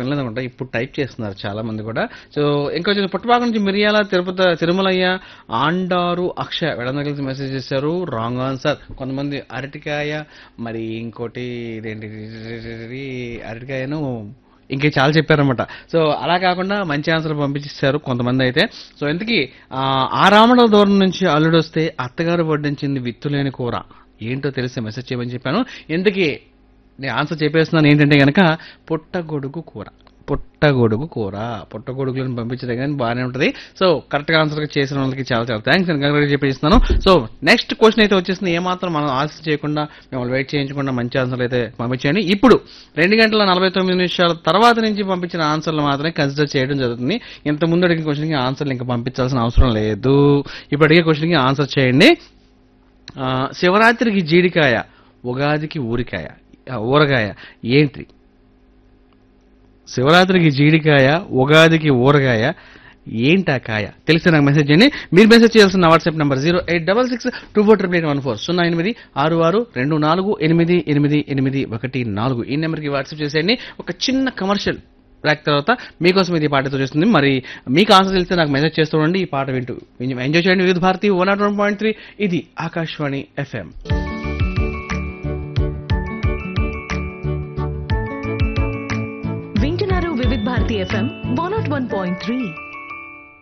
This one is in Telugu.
వినలేదనుకుంటా ఇప్పుడు టైప్ చేస్తున్నారు చాలా మంది కూడా సో ఇంకొంచెం పుట్టపాక నుంచి మిరియాల తిరుపతి తిరుమలయ్య ఆండారు అక్షయ వీళ్ళందరూ కలిసి మెసేజ్ చేశారు రాంగ్ ఆన్సర్ కొంతమంది అరటికాయ మరి ఇంకోటి ఇదేంటి అరటికాయను ఇంకే చాలా చెప్పారనమాట సో అలా కాకుండా మంచి ఆన్సర్ పంపించేశారు కొంతమంది అయితే సో ఇంతకీ ఆ, ఆ రామణ దూరం నుంచి అల్లుడు వస్తే అత్తగారు వడ్డించింది విత్తులేని కూర ఏంటో తెలిసే మెసేజ్ చేయమని చెప్పాను ఇంతకీ నేను ఆన్సర్ చెప్పేస్తున్నాను ఏంటంటే కనుక పుట్టగొడుగు కూర పుట్టగొడుగు కూర పుట్టగొడుగులను పంపించడం కానీ బాగానే ఉంటుంది సో కరెక్ట్గా ఆన్సర్ చేసిన వాళ్ళకి చాలా చాలా థ్యాంక్స్ నేను కనుక చెప్పేస్తున్నాను సో నెక్స్ట్ క్వశ్చన్ అయితే వచ్చేసింది ఏమాత్రం మనం ఆన్సర్ చేయకుండా మిమ్మల్ని వెయిట్ చేయించకుండా మంచి ఆన్సర్లు అయితే పంపించండి ఇప్పుడు రెండు గంటల నలభై తొమ్మిది నిమిషాల తర్వాత నుంచి పంపించిన ఆన్సర్లు మాత్రమే కన్సిడర్ చేయడం జరుగుతుంది ఇంత ముందు అడిగిన క్వశ్చన్కి ఆన్సర్లు ఇంకా పంపించాల్సిన అవసరం లేదు ఇప్పుడు అడిగే క్వశ్చన్కి ఆన్సర్ చేయండి ఆ, శివరాత్రికి జీడికాయ ఉగాదికి ఊరికాయ ఆ, ఊరగాయ ఏంటి శివరాత్రికి జీడికాయ ఉగాదికి ఊరగాయ ఏంటా కాయ తెలిస్తే నాకు మెసేజ్ చేయండి మీరు మెసేజ్ చేయాల్సిన WhatsApp number zero eight double six two four triple eight one four సున్నా ఎనిమిది ఆరు ఆరు రెండు నాలుగు ఎనిమిది ఎనిమిది ఎనిమిది ఒకటి నాలుగు ఈ నెంబర్కి వాట్సాప్ చేసేయండి ఒక చిన్న కమర్షియల్ బ్రేక్ తర్వాత మీకోసం ఇది ఈ పాటతో చేస్తుంది మరి మీకు ఆన్సర్ తెలిస్తే నాకు మెసేజ్ చేస్తూ ఉండండి ఈ పాట వింటూ ఎంజాయ్ చేయండి Vividh Bharati one nought one point three ఇది ఆకాశవాణి ఎఫ్ఎం వింటున్నారు Vividh Bharati FM one nought one point three